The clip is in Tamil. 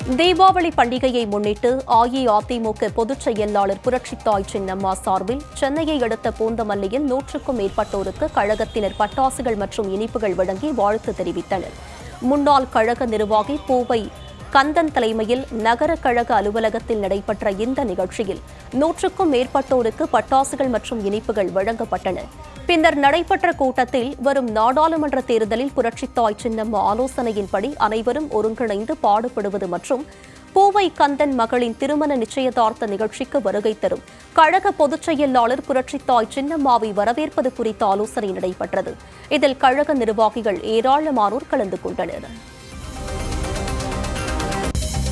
தீபாவளி பண்டிகையை முன்னிட்டு அஇஅதிமுக பொதுச் செயலாளர் புரட்சித்தாய் சின்னம்மா சார்பில் சென்னையை அடுத்த பூந்தமல்லியில் நூற்றுக்கும் மேற்பட்டோருக்கு கழகத்தினர் பட்டாசுகள் மற்றும் இனிப்புகள் வழங்கி வாழ்த்து தெரிவித்தனர் முன்னாள் கழக நிர்வாகி பூவை கந்தன் தலைமையில் நகர கழக அலுவலகத்தில் நடைபெற்ற இந்த நிகழ்ச்சியில் நூற்றுக்கும் மேற்பட்டோருக்கு பட்டாசுகள் மற்றும் இனிப்புகள் வழங்கப்பட்டன பின்னர் நடைபெற்ற கூட்டத்தில் வரும் நாடாளுமன்ற தேர்தலில் புரட்சித்தாய் சின்னம்மா ஆலோசனையின்படி அனைவரும் ஒருங்கிணைந்து பாடுபடுவது மற்றும் பூவை கந்தன் மகளின் திருமண நிச்சயதார்த்த நிகழ்ச்சிக்கு வருகை தரும் கழக பொதுச் செயலாளர் புரட்சித்தாய் சின்னம்மாவை வரவேற்பது குறித்த ஆலோசனை நடைபெற்றது இதில் கழக நிர்வாகிகள் ஏராளமானோர் கலந்து கொண்டனர்